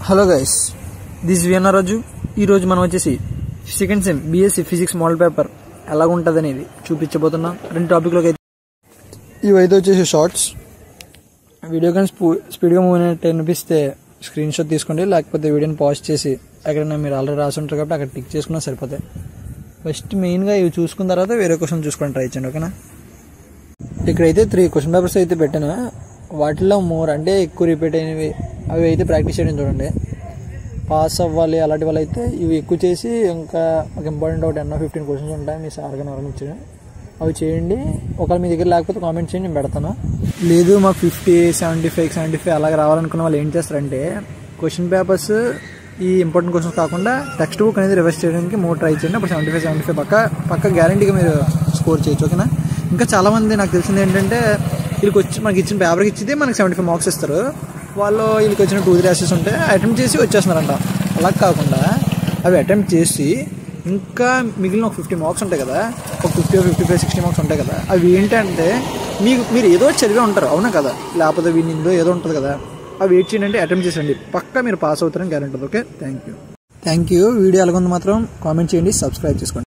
hello guys this VNR Raju ఈరోజు మనం వచ్చేసి second sem BSc physics model paper ఎలా ఉంటుంది అనేది చూపించబోతున్నాం రెండు టాపిక్లోకి అయితే ఇవైతే వచ్చేసి షార్ట్స్ వీడియో కానీ స్పూ స్పీడ్గా మూవ్ అయినట్టు అనిపిస్తే స్క్రీన్ షాట్ తీసుకోండి లేకపోతే వీడియోని పాజ్ చేసి ఎక్కడైనా మీరు ఆల్రెడీ రాసి ఉంటారు కాబట్టి అక్కడ టిక్ చేసుకున్నా సరిపోతాయి ఫస్ట్ మెయిన్గా ఇవి చూసుకున్న తర్వాత వేరే క్వశ్చన్ చూసుకొని ట్రై చేయండి ఓకేనా ఇక్కడైతే త్రీ క్వశ్చన్ పేపర్స్ అయితే పెట్టాను వాటిలో మోర్ అంటే ఎక్కువ రిపీట్ అయినవి అవి అయితే ప్రాక్టీస్ చేయడం చూడండి పాస్ అవ్వాలి అలాంటి వాళ్ళు అయితే ఇవి ఎక్కువ చేసి ఇంకా ఒక ఇంపార్టెంట్ ఒకటి ఎన్నో ఫిఫ్టీన్ క్వశ్చన్స్ ఉంటాయి మీ సార్ కానీ ఎవరైనా ఇచ్చారు అవి చేయండి ఒకవేళ మీ దగ్గర లేకపోతే కామెంట్ చేయండి నేను పెడతాను లేదు మాకు fifty seventy five seventy five అలాగ రావాలనుకున్న వాళ్ళు ఏం చేస్తారంటే క్వశ్చన్ పేపర్స్ ఈ ఇంపార్టెంట్ క్వశ్చన్స్ కాకుండా టెక్స్ట్ బుక్ అనేది రివర్స్ చేయడానికి మూడు ట్రై చేయండి అప్పుడు సెవెంటీ ఫైవ్ సెవెంటీ ఫైవ్ పక్క పక్క గ్యారంటీగా మీరు స్కోర్ చేయొచ్చు ఓకేనా ఇంకా చాలా మంది నాకు తెలిసింది ఏంటంటే వీళ్ళకి వచ్చి మనకి ఇచ్చిన పేపర్కి ఇచ్చితే మనకి సెవెంటీ ఫైవ్ మార్క్స్ ఇస్తారు వాళ్ళు వీళ్ళకి వచ్చిన టూ త్రీ రాసెస్ ఉంటే అటెంప్ట్ చేసి వచ్చేస్తున్నారంట అలా కాకుండా అవి అటెంప్ట్ చేసి ఇంకా మిగిలిన ఒక ఫిఫ్టీ మార్క్స్ ఉంటాయి కదా ఒక fifty fifty five sixty marks ఉంటాయి కదా అవి ఏంటంటే మీకు మీరు ఏదో ఒకటి చదివే ఉంటారు అవునా కదా లేకపోతే వినిందో ఏదో ఉంటుంది కదా అవి వెయిట్ చేయండి అంటే అటెంప్ట్ చేసండి పక్కా మీరు పాస్ అవుతారని guarantee okay thank you thank you video ఎలాగొంది మాత్రం కామెంట్ చేయండి సబ్స్క్రైబ్ చేసుకోండి